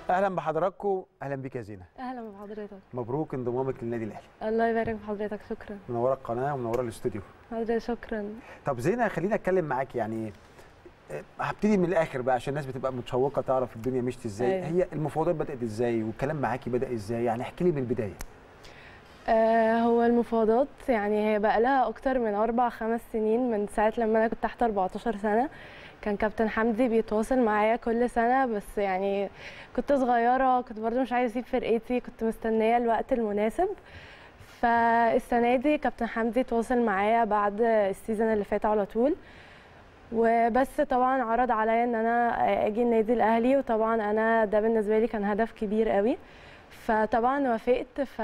اهلا بحضراتكم اهلا بيك يا زينه اهلا بحضرتك مبروك انضمامك للنادي الاهلي الله يبارك في حضرتك شكرا منوره القناه ومنوره الاستوديو حضرتك شكرا طب زينه خليني اتكلم معاك يعني آه، هبتدي من الاخر بقى عشان الناس بتبقى متشوقه تعرف الدنيا مشت ازاي أيوة. هي المفاوضات بدات ازاي والكلام معاكي بدا ازاي يعني احكي لي من البدايه آه هو المفاوضات يعني هي بقى لها اكتر من اربع خمس سنين من ساعه لما انا كنت تحت 14 سنه كان كابتن حمدي بيتواصل معايا كل سنه بس يعني كنت صغيره كنت برضو مش عايزه اسيب فرقتي كنت مستنيه الوقت المناسب فالسنه دي كابتن حمدي تواصل معايا بعد السيزون اللي فات على طول وبس طبعا عرض عليا ان انا اجي النادي الاهلي وطبعا انا ده بالنسبه لي كان هدف كبير قوي فطبعا وافقت ف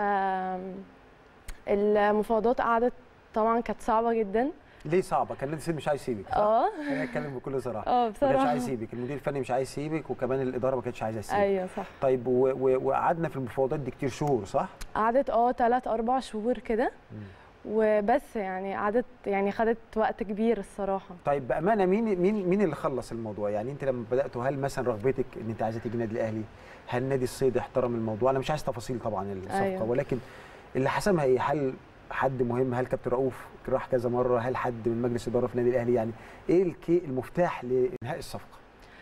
المفاوضات قعدت طبعا كانت صعبه جدا ليه صعبه كان نادي السيد مش عايز يسيبك صح؟ اه خلينا نتكلم بكل صراحه اه ما كانش بصراحه عايز يسيبك المدير الفني مش عايز يسيبك وكمان الاداره ما كانتش عايزه تسيبك ايوه صح طيب و- و- وقعدنا في المفاوضات دي كتير شهور صح قعدت اه ثلاث اربع شهور كده مم. وبس يعني قعدت يعني خدت وقت كبير الصراحه طيب بامانه مين مين مين اللي خلص الموضوع يعني انت لما بداتوا هل مثلا رغبتك ان انت عايزه تيجي النادي الاهلي هل نادي الصيد احترم الموضوع انا مش عايز تفاصيل طبعا الصفقه أيوة. ولكن اللي حسمها ايه هل حد مهم هل كابتن رؤوف راح كذا مره هل حد من مجلس اداره في النادي الاهلي يعني ايه الكي المفتاح لانهاء الصفقه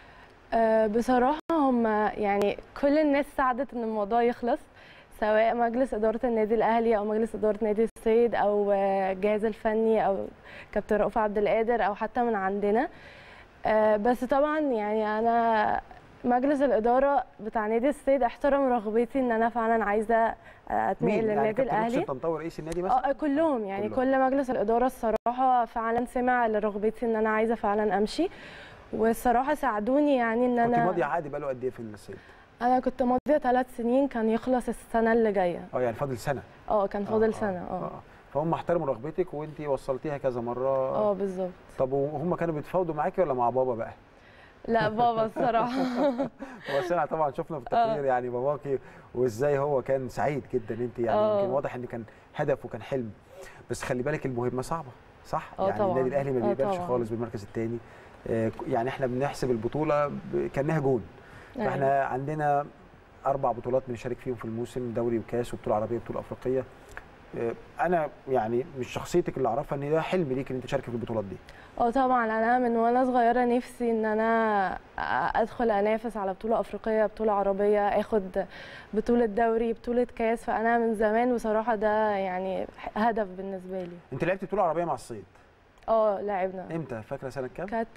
أه بصراحه هم يعني كل الناس ساعدت ان الموضوع يخلص سواء مجلس اداره النادي الاهلي او مجلس اداره نادي الصيد او آه، الجهاز الفني او كابتن رؤوف عبد القادر او حتى من عندنا أه بس طبعا يعني انا مجلس الاداره بتاع نادي الصيد احترم رغبتي ان انا فعلا عايزه اتنقل يعني للنادي كابتن الاهلي محسن طنطاوي رئيس النادي مثلا اه كلهم يعني كلهم. كل مجلس الاداره الصراحه فعلا سمع لرغبتي ان انا عايزه فعلا امشي والصراحه ساعدوني يعني ان كنت انا ماضي عقد بقاله قد ايه في الصيد انا كنت ماضيه ثلاث سنين كان يخلص السنه اللي جايه اه يعني فاضل سنه اه كان آه، فاضل آه، سنه اه فهم احترموا رغبتك وانت وصلتيها كذا مره اه بالظبط طب وهم كانوا بيتفاوضوا معاكي ولا مع بابا بقى لا بابا الصراحه هو سمع طبعا شفنا في التقرير يعني باباكي وازاي هو كان سعيد جدا انت يعني آه. يمكن واضح ان كان هدف وكان حلم بس خلي بالك المهمه صعبه صح آه يعني طبعاً. النادي الاهلي ما آه بيقبلش طبعاً. خالص بالمركز الثاني يعني احنا بنحسب البطوله ب- كانها جون فاحنا عندنا اربع بطولات بنشارك فيهم في الموسم دوري وكاس وبطوله عربيه وبطوله افريقيه آه، انا يعني مش شخصيتك اللي اعرفها ان ده حلم ليك ان انت تشاركي في البطولات دي اه طبعا انا من وانا صغيره نفسي ان انا ادخل انافس على بطوله افريقيه بطوله عربيه اخد بطوله دوري بطوله كاس فانا من زمان بصراحه ده يعني هدف بالنسبه لي انت لعبت بطوله عربيه مع الصيد اه لعبنا امتى فاكره سنه كام كانت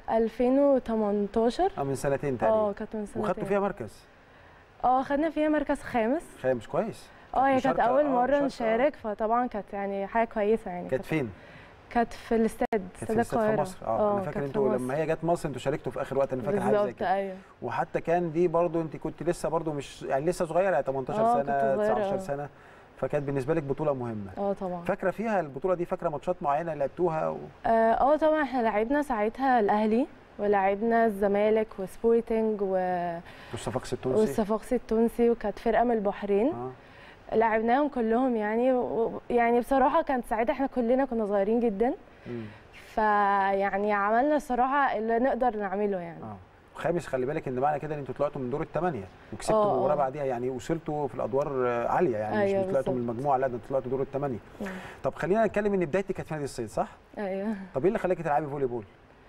2018 اه من سنتين تقريبا اه كانت من سنتين وخدتوا فيها مركز اه خدنا فيها مركز خامس خامس كويس اه هي كانت مشاركة- اول آه، مره مشاركة، آه. نشارك فطبعا كانت يعني حاجه كويسه يعني كانت فين؟ كانت في الاستاد كانت في استاد الاستاد في القاهره مصر اه انا فاكر كانت في انتوا لما مصر. هي جت مصر انتوا شاركتوا في اخر وقت انا فاكر حاجه زي بالظبط كده ايوه وحتى كان دي برضو انت كنت لسه برضو مش يعني لسه صغيره يعني 18 آه، سنه كنت صغيرة، 19 آه. سنه فكانت بالنسبه لك بطوله مهمه اه طبعا فاكره فيها البطوله دي فاكره ماتشات معينه لعبتوها و... اه آه، طبعا احنا لعبنا ساعتها الاهلي ولعبنا الزمالك وسبورتنج و- والصفاقس التونسي والصفاقسي التونسي وكانت فرقه من البحرين اه لعبناهم كلهم يعني و- يعني بصراحه كانت ساعتها احنا كلنا كنا صغيرين جدا مم. فيعني عملنا الصراحه اللي نقدر نعمله يعني اه خامس خلي بالك ان معنى كده ان انتوا طلعتوا من دور الثمانيه وكسبتوا آه، مباراه آه. بعديها يعني وصلتوا في الادوار آه، عاليه يعني أيوة مش طلعتوا من بالظبط. المجموعه لا ده انتوا طلعتوا دور الثمانيه مم. طب خلينا نتكلم ان بدايتك كانت في نادي الصيد صح؟ ايوه طب ايه اللي خلاكي تلعبي فولي بول؟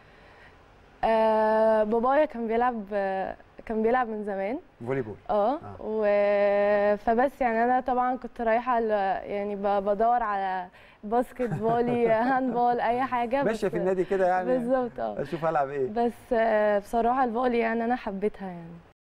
آه بابايا كان بيلعب آه، كان بيلعب من زمان فولي بول اه آه. و... فبس يعني انا طبعا كنت رايحه ل... يعني ب... بدور على باسكت فولي هاندبول اي حاجه ماشيه بس- في النادي كده يعني بالظبط اه اشوف هلعب ايه بس آه، بصراحه الفولي يعني انا حبيتها يعني